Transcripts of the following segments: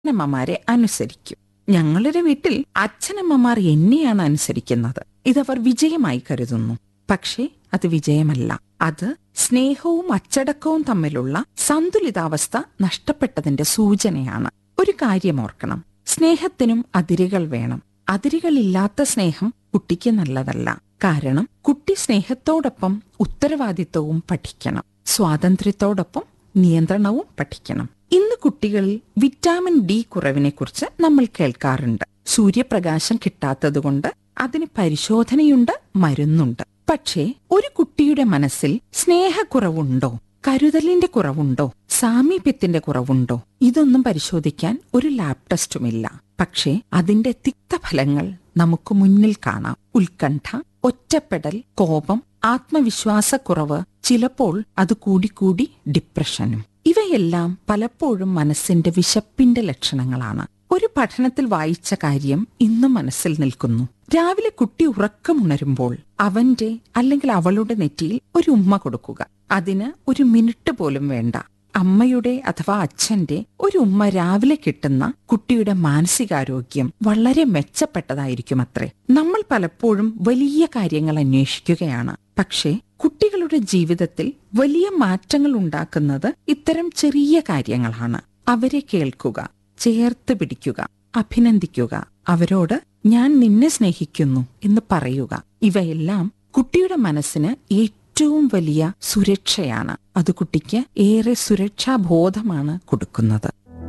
അച്ഛനമ്മമാരെ അനുസരിക്കും ഞങ്ങളുടെ വീട്ടിൽ അച്ഛനമ്മമാർ എന്നെയാണ് അനുസരിക്കുന്നത് ഇതവർ വിജയമായി കരുതുന്നു പക്ഷേ അത് വിജയമല്ല അത് സ്നേഹവും അച്ചടക്കവും തമ്മിലുള്ള സന്തുലിതാവസ്ഥ നഷ്ടപ്പെട്ടതിന്റെ സൂചനയാണ് ഒരു കാര്യം ഓർക്കണം സ്നേഹത്തിനും അതിരുകൾ വേണം അതിരുകളില്ലാത്ത സ്നേഹം കുട്ടിക്ക് നല്ലതല്ല കാരണം കുട്ടി സ്നേഹത്തോടൊപ്പം ഉത്തരവാദിത്വവും പഠിക്കണം സ്വാതന്ത്ര്യത്തോടൊപ്പം നിയന്ത്രണവും പഠിക്കണം ഇന്ന് കുട്ടികളിൽ വിറ്റാമിൻ ഡി കുറവിനെക്കുറിച്ച് നമ്മൾ കേൾക്കാറുണ്ട് സൂര്യപ്രകാശം കിട്ടാത്തതുകൊണ്ട് അതിന് പരിശോധനയുണ്ട് മരുന്നുണ്ട് പക്ഷേ ഒരു കുട്ടിയുടെ മനസ്സിൽ സ്നേഹക്കുറവുണ്ടോ കരുതലിന്റെ കുറവുണ്ടോ സാമീപ്യത്തിന്റെ കുറവുണ്ടോ ഇതൊന്നും പരിശോധിക്കാൻ ഒരു ലാബ് ടെസ്റ്റുമില്ല പക്ഷേ അതിന്റെ തിക്തഫലങ്ങൾ നമുക്ക് മുന്നിൽ കാണാം ഉത്കണ്ഠ ഒറ്റപ്പെടൽ കോപം ആത്മവിശ്വാസക്കുറവ് ചിലപ്പോൾ അത് കൂടിക്കൂടി ഡിപ്രഷനും ഇവയെല്ലാം പലപ്പോഴും മനസ്സിന്റെ വിശപ്പിന്റെ ലക്ഷണങ്ങളാണ് ഒരു പഠനത്തിൽ വായിച്ച കാര്യം ഇന്നും മനസ്സിൽ നിൽക്കുന്നു രാവിലെ കുട്ടി ഉറക്കമുണരുമ്പോൾ അവന്റെ അല്ലെങ്കിൽ അവളുടെ നെറ്റിയിൽ ഒരു ഉമ്മ കൊടുക്കുക അതിന് ഒരു മിനിറ്റ് പോലും വേണ്ട അമ്മയുടെ അഥവാ അച്ഛന്റെ ഒരു ഉമ്മ രാവിലെ കിട്ടുന്ന കുട്ടിയുടെ മാനസികാരോഗ്യം വളരെ മെച്ചപ്പെട്ടതായിരിക്കും അത്രേ നമ്മൾ പലപ്പോഴും വലിയ കാര്യങ്ങൾ അന്വേഷിക്കുകയാണ് പക്ഷേ കുട്ടികളുടെ ജീവിതത്തിൽ വലിയ മാറ്റങ്ങൾ ഉണ്ടാക്കുന്നത് ഇത്തരം ചെറിയ കാര്യങ്ങളാണ് അവരെ കേൾക്കുക ചേർത്ത് പിടിക്കുക അഭിനന്ദിക്കുക അവരോട് ഞാൻ നിന്നെ സ്നേഹിക്കുന്നു എന്ന് പറയുക ഇവയെല്ലാം കുട്ടിയുടെ മനസ്സിന് ഏറ്റവും വലിയ സുരക്ഷയാണ് അത് കുട്ടിക്ക് ഏറെ സുരക്ഷാബോധമാണ് കൊടുക്കുന്നത്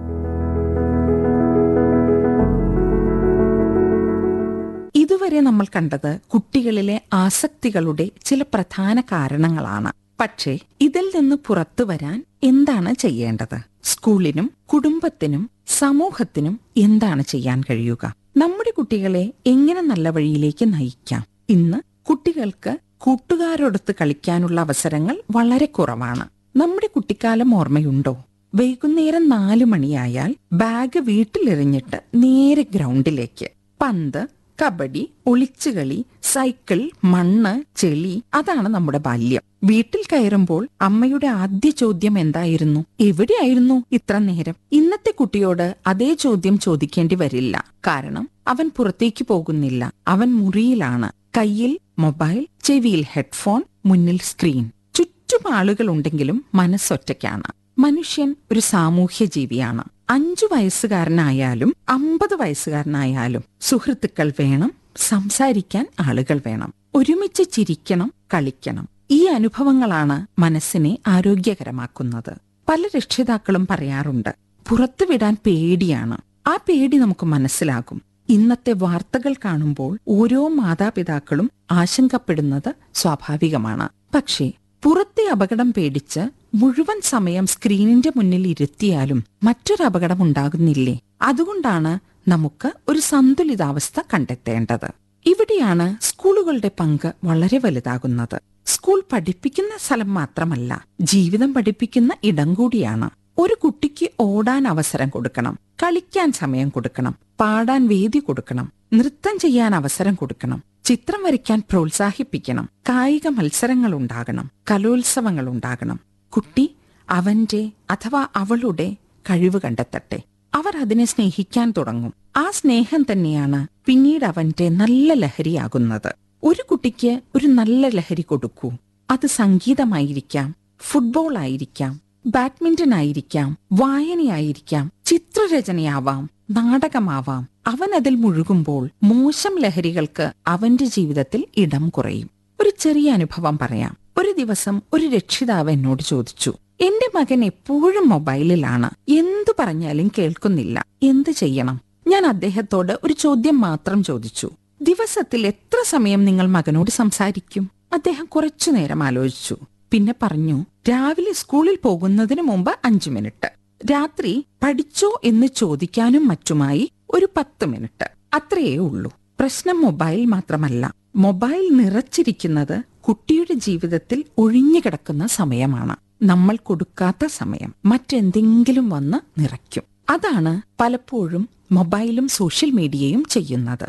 ഇതുവരെ നമ്മൾ കണ്ടത് കുട്ടികളിലെ ആസക്തികളുടെ ചില പ്രധാന കാരണങ്ങളാണ് പക്ഷേ ഇതിൽ നിന്ന് പുറത്തു വരാൻ എന്താണ് ചെയ്യേണ്ടത് സ്കൂളിനും കുടുംബത്തിനും സമൂഹത്തിനും എന്താണ് ചെയ്യാൻ കഴിയുക നമ്മുടെ കുട്ടികളെ എങ്ങനെ നല്ല വഴിയിലേക്ക് നയിക്കാം ഇന്ന് കുട്ടികൾക്ക് കൂട്ടുകാരോടൊത്ത് കളിക്കാനുള്ള അവസരങ്ങൾ വളരെ കുറവാണ് നമ്മുടെ കുട്ടിക്കാലം ഓർമ്മയുണ്ടോ വൈകുന്നേരം നാലു മണിയായാൽ ബാഗ് വീട്ടിലെറിഞ്ഞിട്ട് നേരെ ഗ്രൗണ്ടിലേക്ക് പന്ത് കബഡി ഒളിച്ചുകളി സൈക്കിൾ മണ്ണ് ചെളി അതാണ് നമ്മുടെ ബാല്യം വീട്ടിൽ കയറുമ്പോൾ അമ്മയുടെ ആദ്യ ചോദ്യം എന്തായിരുന്നു എവിടെയായിരുന്നു ഇത്ര നേരം ഇന്നത്തെ കുട്ടിയോട് അതേ ചോദ്യം ചോദിക്കേണ്ടി വരില്ല കാരണം അവൻ പുറത്തേക്ക് പോകുന്നില്ല അവൻ മുറിയിലാണ് കയ്യിൽ മൊബൈൽ ചെവിയിൽ ഹെഡ്ഫോൺ മുന്നിൽ സ്ക്രീൻ ചുറ്റും ആളുകളുണ്ടെങ്കിലും മനസ്സൊറ്റയ്ക്കാണ് മനുഷ്യൻ ഒരു സാമൂഹ്യ ജീവിയാണ് അഞ്ചു വയസ്സുകാരനായാലും അമ്പത് വയസ്സുകാരനായാലും സുഹൃത്തുക്കൾ വേണം സംസാരിക്കാൻ ആളുകൾ വേണം ഒരുമിച്ച് ചിരിക്കണം കളിക്കണം ഈ അനുഭവങ്ങളാണ് മനസ്സിനെ ആരോഗ്യകരമാക്കുന്നത് പല രക്ഷിതാക്കളും പറയാറുണ്ട് പുറത്തുവിടാൻ പേടിയാണ് ആ പേടി നമുക്ക് മനസ്സിലാകും ഇന്നത്തെ വാർത്തകൾ കാണുമ്പോൾ ഓരോ മാതാപിതാക്കളും ആശങ്കപ്പെടുന്നത് സ്വാഭാവികമാണ് പക്ഷേ പുറത്തെ അപകടം പേടിച്ച് മുഴുവൻ സമയം സ്ക്രീനിന്റെ മുന്നിൽ ഇരുത്തിയാലും മറ്റൊരു അപകടം ഉണ്ടാകുന്നില്ലേ അതുകൊണ്ടാണ് നമുക്ക് ഒരു സന്തുലിതാവസ്ഥ കണ്ടെത്തേണ്ടത് ഇവിടെയാണ് സ്കൂളുകളുടെ പങ്ക് വളരെ വലുതാകുന്നത് സ്കൂൾ പഠിപ്പിക്കുന്ന സ്ഥലം മാത്രമല്ല ജീവിതം പഠിപ്പിക്കുന്ന ഇടം കൂടിയാണ് ഒരു കുട്ടിക്ക് ഓടാൻ അവസരം കൊടുക്കണം കളിക്കാൻ സമയം കൊടുക്കണം പാടാൻ വേദി കൊടുക്കണം നൃത്തം ചെയ്യാൻ അവസരം കൊടുക്കണം ചിത്രം വരയ്ക്കാൻ പ്രോത്സാഹിപ്പിക്കണം കായിക മത്സരങ്ങൾ ഉണ്ടാകണം കലോത്സവങ്ങൾ ഉണ്ടാകണം കുട്ടി അവന്റെ അഥവാ അവളുടെ കഴിവ് കണ്ടെത്തട്ടെ അവർ അതിനെ സ്നേഹിക്കാൻ തുടങ്ങും ആ സ്നേഹം തന്നെയാണ് പിന്നീട് അവന്റെ നല്ല ലഹരിയാകുന്നത് ഒരു കുട്ടിക്ക് ഒരു നല്ല ലഹരി കൊടുക്കൂ അത് സംഗീതമായിരിക്കാം ഫുട്ബോൾ ആയിരിക്കാം ബാഡ്മിന്റൺ ആയിരിക്കാം വായനയായിരിക്കാം ചിത്രരചനയാവാം നാടകമാവാം അവൻ അതിൽ മുഴുകുമ്പോൾ മോശം ലഹരികൾക്ക് അവന്റെ ജീവിതത്തിൽ ഇടം കുറയും ഒരു ചെറിയ അനുഭവം പറയാം ഒരു ദിവസം ഒരു രക്ഷിതാവ് എന്നോട് ചോദിച്ചു എന്റെ മകൻ എപ്പോഴും മൊബൈലിലാണ് എന്തു പറഞ്ഞാലും കേൾക്കുന്നില്ല എന്ത് ചെയ്യണം ഞാൻ അദ്ദേഹത്തോട് ഒരു ചോദ്യം മാത്രം ചോദിച്ചു ദിവസത്തിൽ എത്ര സമയം നിങ്ങൾ മകനോട് സംസാരിക്കും അദ്ദേഹം കുറച്ചു നേരം ആലോചിച്ചു പിന്നെ പറഞ്ഞു രാവിലെ സ്കൂളിൽ പോകുന്നതിന് മുമ്പ് അഞ്ചു മിനിറ്റ് രാത്രി പഠിച്ചോ എന്ന് ചോദിക്കാനും മറ്റുമായി ഒരു പത്ത് മിനിറ്റ് അത്രയേ ഉള്ളൂ പ്രശ്നം മൊബൈൽ മാത്രമല്ല മൊബൈൽ നിറച്ചിരിക്കുന്നത് കുട്ടിയുടെ ജീവിതത്തിൽ ഒഴിഞ്ഞുകിടക്കുന്ന സമയമാണ് നമ്മൾ കൊടുക്കാത്ത സമയം മറ്റെന്തെങ്കിലും വന്ന് നിറയ്ക്കും അതാണ് പലപ്പോഴും മൊബൈലും സോഷ്യൽ മീഡിയയും ചെയ്യുന്നത്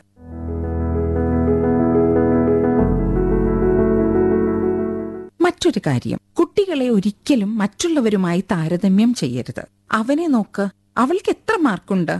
മറ്റൊരു കാര്യം കുട്ടികളെ ഒരിക്കലും മറ്റുള്ളവരുമായി താരതമ്യം ചെയ്യരുത് അവനെ നോക്ക് അവൾക്ക് എത്ര മാർക്കുണ്ട്